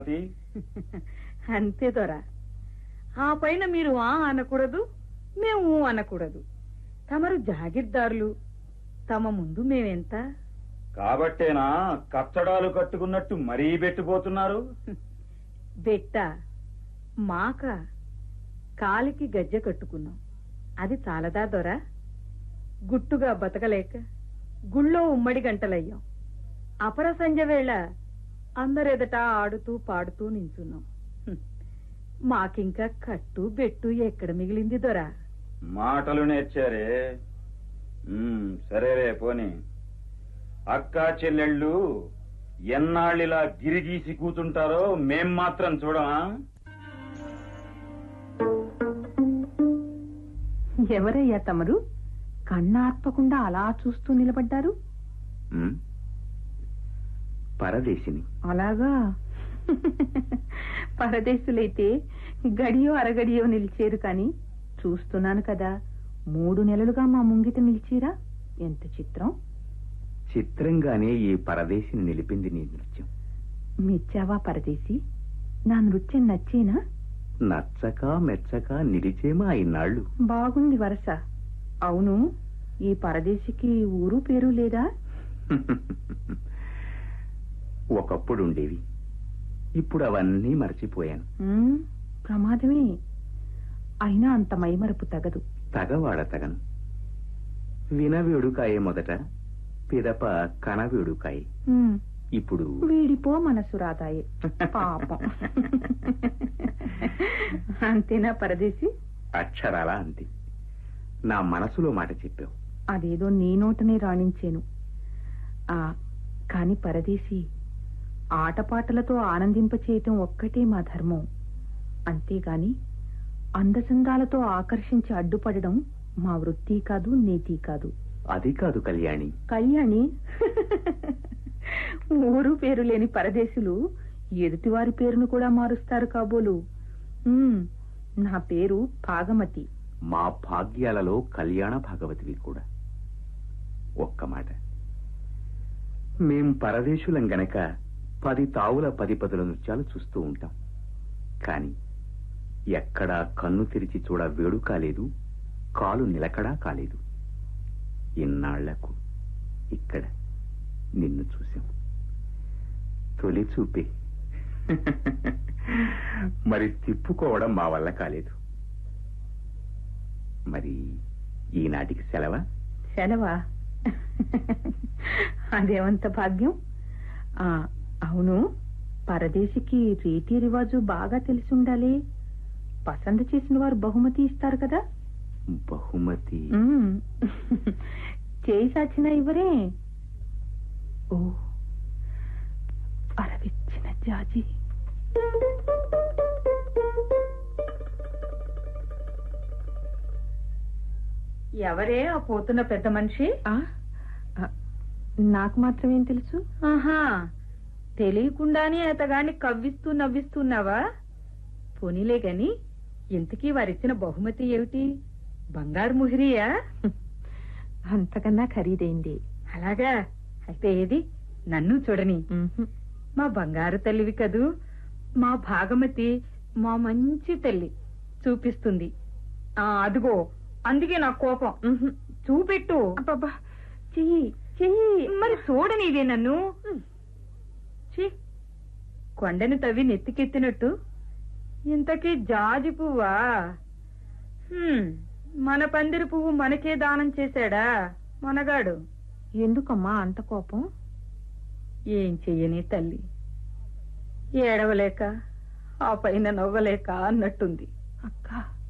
అది అంతే దొర ఆ పైన మీరు ఆ అనకూడదు మేము ఊ అనకూడదు తమరు జాగిర్దారులు తమ ముందు మేమెంత కాబట్టేనా కచ్చడాలు కట్టుకున్నట్టు మరీ పెట్టిపోతున్నారు బెట్ట మాక కాలికి గజ్జె కట్టుకున్నాం అది చాలదా దొర గుట్టుగా బతకలేక గుళ్ళో ఉమ్మడి గంటలయ్యాం అపర సంజ వేళ అందరెదట ఆడుతూ పాడుతూ నించున్నాం హ్మ్. మాకింకా కట్టు బెట్టు ఎక్కడ మిగిలింది దొరా మాటలు నేర్చారే ఉమ్, సరేలే పోని అక్కా చెల్లెళ్ళు ఎన్నాళ్ళిలా గిరిగీసి కూతుంటారో మేం మాత్రం చూడమా ఎవరయ్యా తమరు కన్నార్పకుండా అలా చూస్తూ నిలబడ్డారు ఉమ్. పరదేశిని అలాగా పరదేశులైతే గడియో అరగడియో నిలిచేరు కాని చూస్తున్నాను కదా మూడు నెలలుగా మా ముంగిట నిలిచిరా ఎంత చిత్రం చిత్రంగానే ఈ పరదేశిని నిలిపింది నీ నృత్యం మెచ్చావా పరదేశి నా నృత్యం నచ్చేనా నచ్చక మెచ్చక నిలిచేమా ఇన్నాళ్ళు బాగుంది వరస అవును ఈ పరదేశికి ఊరు పేరు లేదా ఒకప్పుడు ఉండేవి ఇప్పుడు అవన్నీ మర్చిపోయాను ఉమ్, ప్రమాదమే అయినా అంత మైమరపు తగదు తగవాడ తగను వినవేడుకాయే మొదట పిదప కనవేడుకాయే ఉమ్, ఇప్పుడు వీడిపో మనసు రాదాయే పాపం అంతేనా పరదేశి అక్షరాలా అంతే నా మనసులో మాట చెప్పావు అదేదో నీ నోటనే రాణించేను ఆ కాని పరదేశి ఆటపాటలతో ఆనందింపచేయటం ఒక్కటే మా ధర్మం అంతేగాని అందచందాలతో ఆకర్షించి అడ్డుపడడం మా వృత్తి కాదు నీతి కాదు అది కాదు కళ్యాణి కళ్యాణి ఊరు పేరు లేని పరదేశులు ఎదుటివారి పేరును కూడా మారుస్తారు కాబోలు ఉమ్, నా పేరు భాగమతి మా భాగ్యాలలో కళ్యాణ భాగవతివి కూడా ఒక్క మాట మేం పరదేశులం గనక పది తావుల పది పదుల నృత్యాలు చూస్తూ ఉంటాం కాని ఎక్కడా కన్ను తెరిచి చూడ వేడు కాలేదు కాలు నిలకడా కాలేదు ఇన్నాళ్లకు ఇక్కడ నిన్ను చూశాం తొలి చూపే మరి తిప్పుకోవడం మా వల్ల కాలేదు మరి ఈనాటికి సెలవా సెలవా అదేమంత భాగ్యం ఆ అవును పరదేశికి రీతి రివాజు బాగా తెలిసి ఉండాలి పసంద చేసిన వారు బహుమతి ఇస్తారు కదా బహుమతి ఉమ్. చేయి సాచిన ఇవ్వరే ఓ అరవిచ్చిన జాజి ఎవరే ఆ పోతున్న పెద్ద మనిషి ఆ, ఆ, నాకు మాత్రమేం తెలుసు ఆహా తెలియకుండానే అతగాన్ని కవ్విస్తూ నవ్విస్తున్నావా పోనీలే గాని ఇంతకీ వారిచ్చిన బహుమతి ఏమిటి బంగారు ముహిరియా అంతకన్నా ఖరీదైంది అలాగా అయితే ఏది నన్ను చూడని ఉహుం. మా బంగారు తల్లివి కదూ మా భాగమతి మా మంచి తల్లి చూపిస్తుంది ఆ అదిగో అందుకే నా కోపం ఉహుం, చూపెట్టు అబ్బబ్బా చెయ్యి చెయ్యి మరి చూడనివే నన్ను ఛీ, కొండను తవ్వి నెత్తికెత్తినట్టు ఇంతకీ జాజి పువ్వా హ్మ్, మన పందిరి పువ్వు మనకే దానం చేశాడా మనగాడు ఎందుకమ్మా అంత కోపం ఏం చెయ్యని తల్లి ఏడవలేక ఆ పైన నవ్వలేక అన్నట్టుంది అక్క